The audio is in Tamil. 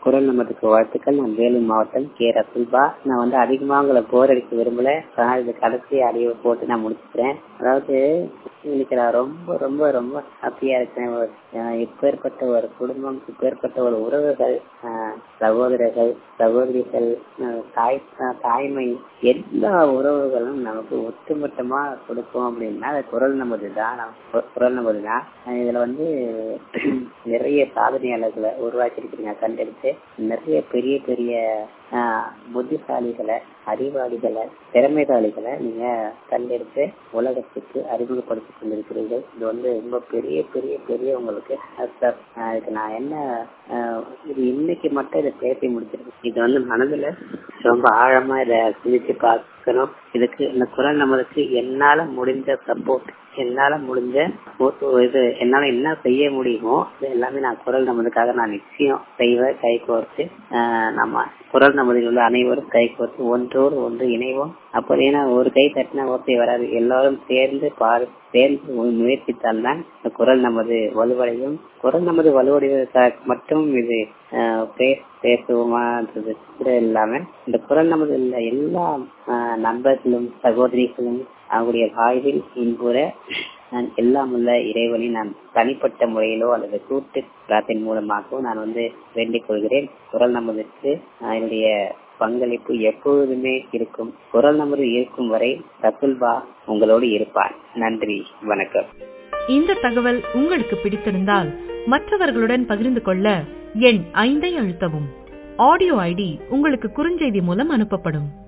குரல் நமதுக்கு வாழ்த்துக்கள் நான் வேலூர் மாவட்டம் கே ரசுல்பா நான் வந்து அதிகமா உங்களை போர் அடிக்க விரும்பல அதனால இது கடைசி அடியை போட்டு நான் முடிச்சுக்கிறேன் அதாவது இன்னைக்கு நான் ரொம்ப ரொம்ப ரொம்ப ஹாப்பியா இருக்கேன் ஒரு, அஹ், இப்பேற்பட்ட ஒரு குடும்பம் இப்பேற்பட்ட ஒரு உறவுகள் அஹ், சகோதரர்கள் சகோதரிகள் அஹ், தாய் அஹ், தாய்மை எல்லா உறவுகளும் நமக்கு ஒட்டுமொத்தமா கொடுக்கும் அப்படின்னா அது குரல் நமது தான் குரல் நமது தான் அஹ், இதுல வந்து நிறைய சாதனையாளர்களை உருவாக்கியிருக்கிறீங்க கண்டெடுத்து நிறைய பெரிய பெரிய ஆஹ், புத்திசாலிகளை அறிவாளிகளை திறமைசாலிகளை நீங்க கண்டெடுத்து உலகத்துக்கு அறிமுகப்படுத்தி கொண்டிருக்கிறீர்கள் இது வந்து ரொம்ப பெரிய பெரிய பெரிய உங்களுக்கு அர்த்தம். ஆஹ், இதுக்கு நான் என்ன ஆஹ், இது இன்னைக்கு மட்டும் இதை பேசி முடிச்சிருக்கேன் இது வந்து மனதுல ரொம்ப ஆழமா இதை சிந்திச்சு பார்க்கணும் இதுக்கு இந்த குரல் நம்மளுக்கு என்னால முடிஞ்ச சப்போர்ட் என்னால முடிஞ்ச ஒரு- இது என்னால என்ன செய்ய முடியுமோ இது எல்லாமே நான் குரல் நமதுக்காக நான் நிச்சயம் செய்வேன் கை கோர்த்து ஆஹ் நம்ம குரல் நமதில் உள்ள அனைவரும் கை கோர்த்து ஒன்றோடு ஒன்று இணைவோம் அப்போ ஏன்னா ஒரு கை தட்டினா ஓசை வராது எல்லாரும் சேர்ந்து பாரு சேர்ந்து மு- முயற்சித்தால் தான் இந்த குரல் நமது வலுவடையும் குரல் நமது வலுவடைவதற்காக மட்டும் இது ஆஹ் பே- பேசுவோமான்றது கூட இல்லாம இந்த குரல் நமது உள்ள எல்லா ஆஹ் நண்பர்களும் சகோதரிகளும் அவங்களுடைய வாழ்வில் இன்புற நான் எல்லாம் உள்ள இறைவனை நான் தனிப்பட்ட முறையிலோ அல்லது கூட்டு பிரார்த்தனை மூலமாகவோ நான் வந்து வேண்டிக் கொள்கிறேன் குரல் நமதுக்கு ஆஹ் என்னுடைய பங்களிப்பு எப்பொழுதுமே இருக்கும் குரல் நமது இருக்கும் வரை ரசுல்பா உங்களோடு இருப்பார் நன்றி வணக்கம் இந்த தகவல் உங்களுக்கு பிடித்திருந்தால் மற்றவர்களுடன் பகிர்ந்து கொள்ள எண் ஐந்தை அழுத்தவும் ஆடியோ ஐடி உங்களுக்கு குறுஞ்செய்தி மூலம் அனுப்பப்படும்